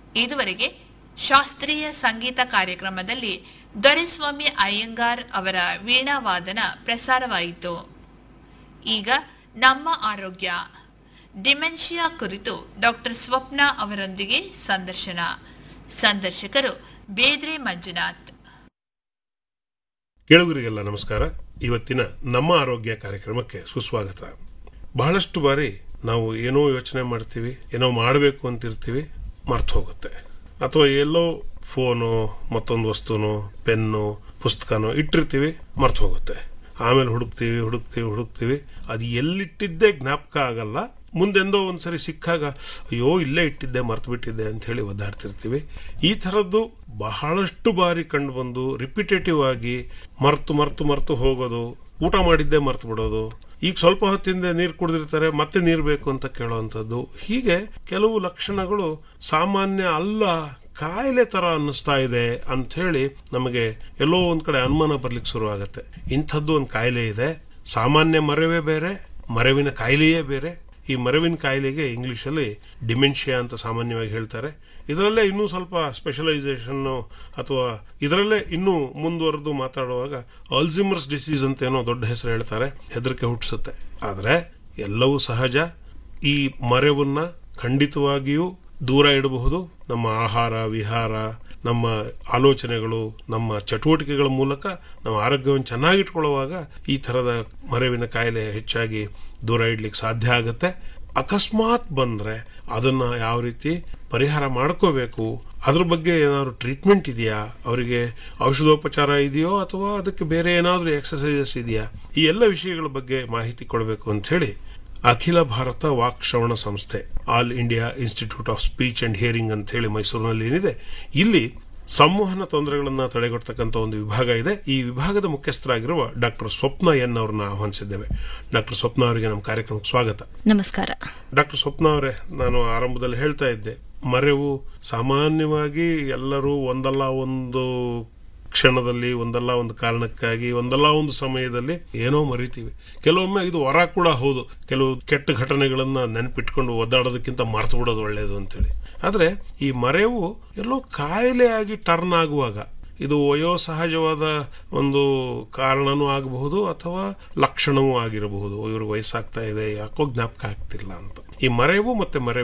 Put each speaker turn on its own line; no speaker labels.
ಇದುವರೆಗೆ ಶಾಸ್ತ್ರೀಯ ಸಂಗೀತ ಕಾರ್ಯಕ್ರಮದಲ್ಲಿ ದೊರೆಸ್ವಾಮಿ ಅಯ್ಯಂಗಾರ್ ಅವರ ವೀಣಾವಾದನ ಪ್ರಸಾರವಾಯಿತು ಈಗ ನಮ್ಮ ಆರೋಗ್ಯ ಡಿಮೆನ್ಷಿಯಾ ಕುರಿತು ಡಾಕ್ಟರ್ ಸ್ವಪ್ನ ಅವರೊಂದಿಗೆ ಸಂದರ್ಶನ ಸಂದರ್ಶಕರು ಬೇದ್ರೆ ಮಂಜುನಾಥ್
ಕೇಳುಗರಿಗೆಲ್ಲ ನಮಸ್ಕಾರ ಇವತ್ತಿನ ನಮ್ಮ ಆರೋಗ್ಯ ಕಾರ್ಯಕ್ರಮಕ್ಕೆ ಸುಸ್ವಾಗತ ಬಹಳಷ್ಟು ಬಾರಿ ನಾವು ಏನೋ ಯೋಚನೆ ಮಾಡ್ತೀವಿ ಏನೋ ಮಾಡಬೇಕು ಅಂತಿರ್ತೀವಿ ಮರ್ತು ಹೋಗುತ್ತೆ ಅಥವಾ ಎಲ್ಲೋ ಫೋನು ಮತ್ತೊಂದು ವಸ್ತುನೋ ಪೆನ್ನು ಪುಸ್ತಕನೋ ಇಟ್ಟಿರ್ತೀವಿ ಮರ್ತು ಹೋಗುತ್ತೆ ಆಮೇಲೆ ಹುಡುಕ್ತೀವಿ ಹುಡುಕ್ತೀವಿ ಹುಡುಕ್ತೀವಿ ಅದು ಎಲ್ಲಿಟ್ಟಿದ್ದೇ ಜ್ಞಾಪಕ ಆಗಲ್ಲ ಮುಂದೆಂದೋ ಒಂದ್ಸರಿ ಸಿಕ್ಕಾಗ ಅಯ್ಯೋ ಇಲ್ಲೇ ಇಟ್ಟಿದ್ದೆ ಮರ್ತು ಬಿಟ್ಟಿದ್ದೆ ಅಂತ ಹೇಳಿ ಒದ್ದಾಡ್ತಿರ್ತೀವಿ ಈ ಥರದ್ದು ಬಹಳಷ್ಟು ಬಾರಿ ಕಂಡು ಬಂದು ರಿಪಿಟೇಟಿವ್ ಆಗಿ ಮರ್ತು ಮರ್ತು ಮರ್ತು ಹೋಗೋದು ಊಟ ಮಾಡಿದ್ದೇ ಮರ್ತು ಬಿಡೋದು ಈಗ ಸ್ವಲ್ಪ ಹೊತ್ತಿಂದ ನೀರು ಕುಡಿದಿರ್ತಾರೆ ಮತ್ತೆ ನೀರು ಬೇಕು ಅಂತ ಕೇಳುವಂಥದ್ದು ಹೀಗೆ ಕೆಲವು ಲಕ್ಷಣಗಳು ಸಾಮಾನ್ಯ ಅಲ್ಲ ಕಾಯಿಲೆ ತರ ಅನ್ನಿಸ್ತಾ ಇದೆ ಅಂತ ಹೇಳಿ ನಮಗೆ ಎಲ್ಲೋ ಒಂದ್ ಕಡೆ ಅನುಮಾನ ಬರ್ಲಿಕ್ಕೆ ಶುರು ಆಗತ್ತೆ ಇಂಥದ್ದು ಒಂದು ಕಾಯಿಲೆ ಇದೆ ಸಾಮಾನ್ಯ ಮರವೇ ಬೇರೆ ಮರವಿನ ಕಾಯಿಲೆಯೇ ಬೇರೆ ಈ ಮರವಿನ ಕಾಯಿಲೆಗೆ ಇಂಗ್ಲಿಷಲ್ಲಿ ಡಿಮೆನ್ಷಿಯಾ ಅಂತ ಸಾಮಾನ್ಯವಾಗಿ ಹೇಳ್ತಾರೆ ಇದರಲ್ಲೇ ಇನ್ನೂ ಸ್ವಲ್ಪ ಸ್ಪೆಷಲೈಸೇಷನ್ ಅಥವಾ ಇದರಲ್ಲೇ ಇನ್ನೂ ಮುಂದುವರೆದು ಮಾತಾಡುವಾಗ ಅಲ್ಝಿಮರ್ಸ್ ಡಿಸೀಸ್ ಅಂತ ಏನೋ ದೊಡ್ಡ ಹೆಸರು ಹೇಳ್ತಾರೆ ಹೆದರಿಕೆ ಹುಟ್ಟಿಸುತ್ತೆ ಆದರೆ ಎಲ್ಲವೂ ಸಹಜ ಈ ಮರೆವನ್ನ ಖಂಡಿತವಾಗಿಯೂ ದೂರ ಇಡಬಹುದು ನಮ್ಮ ಆಹಾರ ವಿಹಾರ ನಮ್ಮ ಆಲೋಚನೆಗಳು ನಮ್ಮ ಚಟುವಟಿಕೆಗಳ ಮೂಲಕ ನಮ್ಮ ಆರೋಗ್ಯವನ್ನು ಚೆನ್ನಾಗಿಟ್ಕೊಳ್ಳುವಾಗ ಈ ತರದ ಮರೆವಿನ ಕಾಯಿಲೆ ಹೆಚ್ಚಾಗಿ ದೂರ ಇಡ್ಲಿಕ್ಕೆ ಸಾಧ್ಯ ಆಗುತ್ತೆ ಅಕಸ್ಮಾತ್ ಬಂದ್ರೆ ಅದನ್ನ ಯಾವ ರೀತಿ ಪರಿಹಾರ ಮಾಡ್ಕೋಬೇಕು ಅದ್ರ ಬಗ್ಗೆ ಏನಾದ್ರು ಟ್ರೀಟ್ಮೆಂಟ್ ಇದೆಯಾ ಅವರಿಗೆ ಔಷಧೋಪಚಾರ ಇದೆಯೋ ಅಥವಾ ಅದಕ್ಕೆ ಬೇರೆ ಏನಾದರೂ ಎಕ್ಸಸೈಸಸ್ ಇದೆಯಾ ಈ ಎಲ್ಲ ವಿಷಯಗಳ ಬಗ್ಗೆ ಮಾಹಿತಿ ಕೊಡಬೇಕು ಅಂತ ಹೇಳಿ ಅಖಿಲ ಭಾರತ ವಾಕ್ ಶ್ರವಣ ಸಂಸ್ಥೆ all India institute of speech and hearing ಅಂತ ಹೇಳಿ ಮೈಸೂರಿನಲ್ಲಿ ಏನಿದೆ ಇಲ್ಲಿ ಸಂವಹನ ತೊಂದರೆಗಳನ್ನು ತಡೆಗಟ್ಟತಕ್ಕಂಥ ಒಂದು ವಿಭಾಗ ಇದೆ ಈ ವಿಭಾಗದ ಮುಖ್ಯಸ್ಥರಾಗಿರುವ ಡಾಕ್ಟರ್ ಸ್ವಪ್ನ ಎನ್ ಅವರನ್ನ ಆಹ್ವಾನಿಸಿದ್ದೇವೆ ಡಾಕ್ಟರ್ ಸ್ವಪ್ನ ಅವರಿಗೆ ನಮ್ಮ ಕಾರ್ಯಕ್ರಮಕ್ಕೆ ಸ್ವಾಗತ
ನಮಸ್ಕಾರ
ಡಾಕ್ಟರ್ ಸ್ವಪ್ನ ಅವರೇ ನಾನು ಆರಂಭದಲ್ಲಿ ಹೇಳ್ತಾ ಇದ್ದೆ ಮರೆವು ಸಾಮಾನ್ಯವಾಗಿ ಎಲ್ಲರೂ ಒಂದಲ್ಲ ಒಂದು ಕ್ಷಣದಲ್ಲಿ ಒಂದಲ್ಲ ಒಂದು ಕಾರಣಕ್ಕಾಗಿ ಒಂದಲ್ಲ ಒಂದು ಸಮಯದಲ್ಲಿ ಏನೋ ಮರಿತೀವಿ ಕೆಲವೊಮ್ಮೆ ಇದು ವರ ಕೂಡ ಹೌದು ಕೆಲವು ಕೆಟ್ಟ ಘಟನೆಗಳನ್ನ ನೆನಪಿಟ್ಕೊಂಡು ಒದ್ದಾಡೋದಕ್ಕಿಂತ ಮರ್ತು ಬಿಡೋದು ಒಳ್ಳೆಯದು ಅಂತೇಳಿ ಆದ್ರೆ ಈ ಮರೆವು ಎಲ್ಲೋ ಕಾಯಿಲೆಯಾಗಿ ಟರ್ನ್ ಆಗುವಾಗ ಇದು ವಯೋಸಹಜವಾದ ಒಂದು ಕಾರಣನೂ ಆಗಬಹುದು ಅಥವಾ ಲಕ್ಷಣವೂ ಆಗಿರಬಹುದು ಇವರು ವಯಸ್ಸಾಗ್ತಾ ಇದೆ ಯಾಕೋ ಜ್ಞಾಪಕ ಆಗ್ತಿಲ್ಲ ಅಂತ ಈ ಮರೆವು ಮತ್ತೆ ಮರೆ